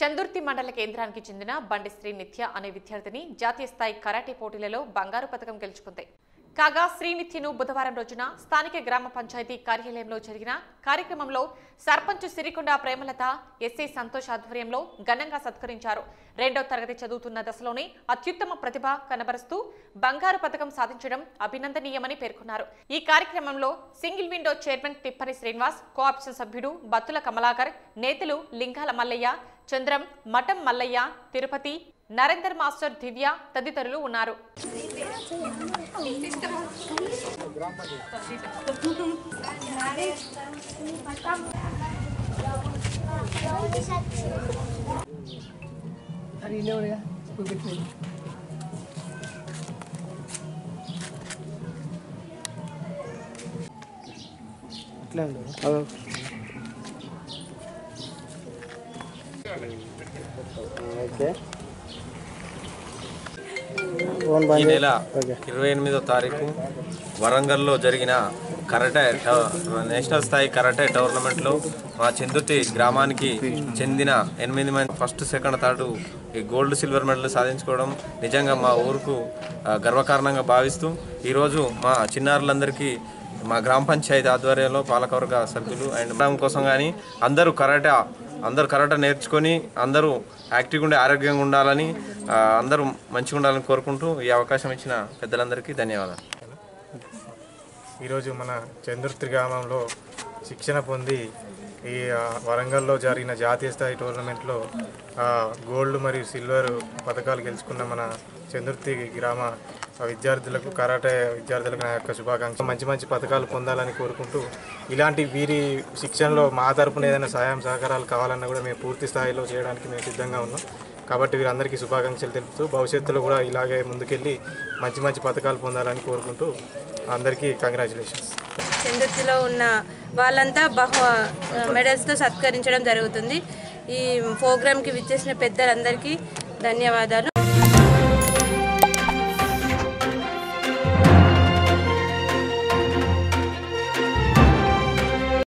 చందుర్తి మండల కేంద్రానికి చెందిన బండి శ్రీ నిత్య అనే విద్యార్థిని జాతీయ స్థాయి కరాటే పోటీలలో బంగారు పథకం గెలుచుకుంది కాగా శ్రీనిత్యను బుధవారం రోజున స్థానిక గ్రామ పంచాయతీ కార్యాలయంలో జరిగిన కార్యక్రమంలో సర్పంచ్ సిరికొండ ప్రేమలత ఎస్ఐ సంతోష్ ఆధ్వర్యంలో ఘనంగా సత్కరించారు రెండో తరగతి చదువుతున్న దశలోనే అత్యుత్తమ ప్రతిభ కనబరుస్తూ బంగారు పథకం సాధించడం అభినందనీయమని పేర్కొన్నారు ఈ కార్యక్రమంలో single window chairman Tippani Srinivas cooption సభ్యుడు బత్తుల కమలాకర్ నేతలు లింగాల మల్లయ్య చంద్రం మఠం మల్లయ్య తిరుపతి నరేందర్ మాస్టర్ దివ్య తదితరులు ఉన్నారు అది ఇల్లేవుడుగా ఇప్పుడు పెట్టినది అట్లా ఓకే ఫోన్ ఈ బంద్ నెల ఓకే ఇరవై ఎనిమిదో తారీఖు వరంగల్లో జరిగిన కరాటే ట- నేషనల్ స్థాయి కరాటే టోర్నమెంట్లో మా చందుర్తి గ్రామానికి చెందిన ఎనిమిది మంది ఫస్ట్ సెకండ్ థర్డ్ ఈ గోల్డ్ సిల్వర్ మెడల్ సాధించుకోవడం నిజంగా మా ఊరుకు ఆ, గర్వకారణంగా భావిస్తూ ఈరోజు మా చిన్నారులందరికీ మా గ్రామ పంచాయతీ ఆధ్వర్యంలో పాలకవర్గ సభ్యులు అండ్ గ్రామం కోసం కానీ అందరూ కరాటే అందరూ కరాటే నేర్చుకొని అందరూ యాక్టివ్గా ఉండి ఆరోగ్యంగా ఉండాలని ఆ, అందరూ మంచిగా ఉండాలని కోరుకుంటూ ఈ అవకాశం ఇచ్చిన పెద్దలందరికీ ధన్యవాదాలు ఈరోజు మన చంద్రుర్తి గ్రామంలో శిక్షణ పొంది ఈ ఆ, వరంగల్లో జరిగిన జాతీయ స్థాయి టోర్నమెంట్లో ఆ, గోల్డ్ మరియు సిల్వర్ పథకాలు గెలుచుకున్న మన చంద్రుర్తి గ్రామ విద్యార్థులకు కరాటే విద్యార్థులకు నా యొక్క శుభాకాంక్షలు మంచి మంచి పథకాలు పొందాలని కోరుకుంటూ ఇలాంటి వీరి శిక్షణలో మా తరపున ఏదైనా సహాయం సహకారాలు కావాలన్నా కూడా మేము పూర్తి స్థాయిలో చేయడానికి మేము సిద్ధంగా ఉన్నాం కాబట్టి వీరందరికీ శుభాకాంక్షలు తెలుపుతూ భవిష్యత్తులో కూడా ఇలాగే ముందుకెళ్ళి మంచి మంచి పథకాలు పొందాలని కోరుకుంటూ అందరికీ కంగ్రాచులేషన్స్ చందుర్తిలో ఉన్న వాళ్ళంతా బహు మెడల్స్తో సత్కరించడం జరుగుతుంది ఈ ప్రోగ్రామ్కి విచ్చేసిన పెద్దలందరికీ ధన్యవాదాలు